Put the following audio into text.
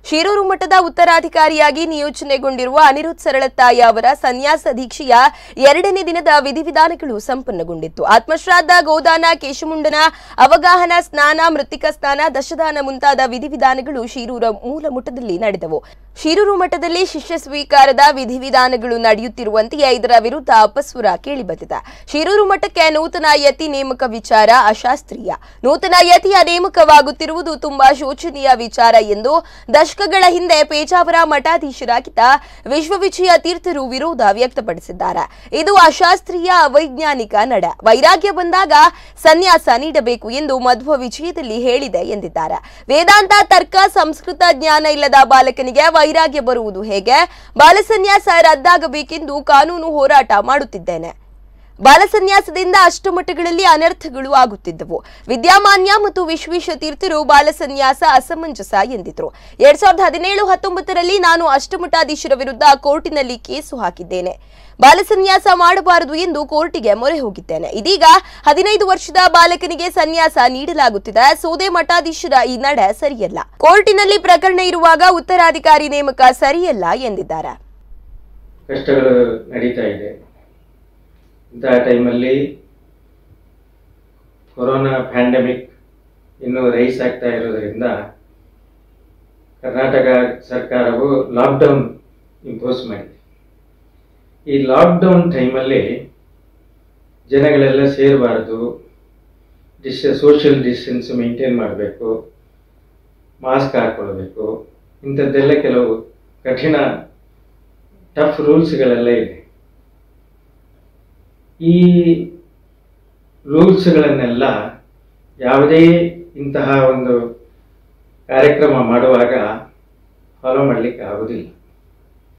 ಶಿರೂರು ಮಠದ ಉತ್ತರಾಧಿಕಾರಿಯಾಗಿ ನಿಯೋಜನೆಗೊಂಡಿರುವ ಅನಿರುದ್ಧ್ ಸರಳತ್ತಾಯ ಅವರ ಸನ್ಯಾಸ ದೀಕ್ಷೆಯ ಎರಡನೇ ದಿನದ ವಿಧಿವಿಧಾನಗಳು ಸಂಪನ್ನಗೊಂಡಿತ್ತು ಆತ್ಮಶ್ರಾದ್ದ ಗೋದಾನ ಕೇಶಮುಂಡನ ಅವಗಾಹನ ಸ್ನಾನ ಮೃತ್ತಿಕ ಸ್ನಾನ ದಶದಾನ ಮುಂತಾದ ವಿಧಿವಿಧಾನಗಳು ಶಿರೂರ ಮೂಲ ಮಠದಲ್ಲಿ ನಡೆದವು ಶಿರೂರು ಮಠದಲ್ಲಿ ಶಿಷ್ಯ ಸ್ವೀಕಾರದ ವಿಧಿವಿಧಾನಗಳು ನಡೆಯುತ್ತಿರುವಂತೆಯೇ ಇದರ ವಿರುದ್ಧ ಅಪಸ್ವರ ಕೇಳಿಬಂದಿದೆ ಶಿರೂರು ಮಠಕ್ಕೆ ನೂತನ ಯತಿ ನೇಮಕ ವಿಚಾರ ಅಶಾಸ್ತ್ರೀಯ ನೂತನ ಯತಿಯ ನೇಮಕವಾಗುತ್ತಿರುವುದು ತುಂಬಾ ಶೋಚನೀಯ ವಿಚಾರ ಎಂದು ದಶಕಗಳ ಹಿಂದೆ ಪೇಜಾವರ ಮಠಾಧೀಶರಾಗಿದ್ದ ವಿಶ್ವವಿಜಯ ತೀರ್ಥರು ವಿರೋಧ ವ್ಯಕ್ತಪಡಿಸಿದ್ದಾರೆ ಇದು ಅಶಾಸ್ತ್ರೀಯ ಅವೈಜ್ಞಾನಿಕ ನಡ ವೈರಾಗ್ಯ ಬಂದಾಗ ಸನ್ಯಾಸ ನೀಡಬೇಕು ಎಂದು ಮಧ್ವ ವಿಜಯದಲ್ಲಿ ಹೇಳಿದೆ ಎಂದಿದ್ದಾರೆ ವೇದಾಂತ ತರ್ಕ ಸಂಸ್ಕೃತ ಜ್ಞಾನ ಇಲ್ಲದ ಬಾಲಕನಿಗೆ ವೈರಾಗ್ಯ ಬರುವುದು ಹೇಗೆ ಬಾಲಸನ್ಯಾಸ ರದ್ದಾಗಬೇಕೆಂದು ಕಾನೂನು ಹೋರಾಟ ಮಾಡುತ್ತಿದ್ದೇನೆ ಬಾಲಸನ್ಯಾಸದಿಂದ ಅಷ್ಟಮಠಗಳಲ್ಲಿ ಅನರ್ಥಗಳು ಆಗುತ್ತಿದ್ದವು ವಿದ್ಯಾಮಾನ್ಯ ಮತ್ತು ವಿಶ್ವೇಶ ತೀರ್ಥರು ಬಾಲಸನ್ಯಾಸ ಅಸಮಂಜಸ ಎಂದಿದ್ರು ಎರಡ್ ಸಾವಿರದ ಹದಿನೇಳು ಹತ್ತೊಂಬತ್ತರಲ್ಲಿ ನಾನು ಅಷ್ಟಮಠಾಧೀಶರ ವಿರುದ್ಧ ಕೋರ್ಟಿನಲ್ಲಿ ಕೇಸು ಹಾಕಿದ್ದೇನೆ ಬಾಲಸನ್ಯಾಸ ಮಾಡಬಾರದು ಎಂದು ಕೋರ್ಟಿಗೆ ಮೊರೆ ಹೋಗಿದ್ದೇನೆ ಇದೀಗ ಹದಿನೈದು ವರ್ಷದ ಬಾಲಕನಿಗೆ ಸನ್ಯಾಸ ನೀಡಲಾಗುತ್ತಿದೆ ಸೋದೆ ಮಠಾಧೀಶರ ಈ ನಡೆ ಸರಿಯಲ್ಲ ಕೋರ್ಟಿನಲ್ಲಿ ಪ್ರಕರಣ ಇರುವಾಗ ಉತ್ತರಾಧಿಕಾರಿ ನೇಮಕ ಸರಿಯಲ್ಲ ಎಂದಿದ್ದಾರೆ ಕಷ್ಟಗಳು ನಡೀತಾ ಇದೆ ಇಂತಹ ಟೈಮಲ್ಲಿ ಕೊರೋನಾ ಪ್ಯಾಂಡಮಿಕ್ ಇನ್ನೂ ರೈಸ್ ಆಗ್ತಾ ಇರೋದರಿಂದ ಕರ್ನಾಟಕ ಸರ್ಕಾರವು ಲಾಕ್ಡೌನ್ ಇಂಪೋಸ್ ಮಾಡಿದೆ ಈ ಲಾಕ್ಡೌನ್ ಟೈಮಲ್ಲಿ ಜನಗಳೆಲ್ಲ ಸೇರಬಾರ್ದು ಡಿಸ್ ಸೋಷಿಯಲ್ ಡಿಸ್ಟೆನ್ಸ್ ಮೇಂಟೈನ್ ಮಾಡಬೇಕು ಮಾಸ್ಕ್ ಹಾಕ್ಕೊಳ್ಬೇಕು ಇಂಥದ್ದೆಲ್ಲ ಕೆಲವು ಕಠಿಣ ಟಫ್ ರೂಲ್ಸ್ಗಳೆಲ್ಲ ಇದೆ ಈ ರೂಲ್ಸ್ಗಳನ್ನೆಲ್ಲ ಯಾವುದೇ ಇಂತಹ ಒಂದು ಕಾರ್ಯಕ್ರಮ ಮಾಡುವಾಗ ಫಾಲೋ ಮಾಡಲಿಕ್ಕೆ ಆಗೋದಿಲ್ಲ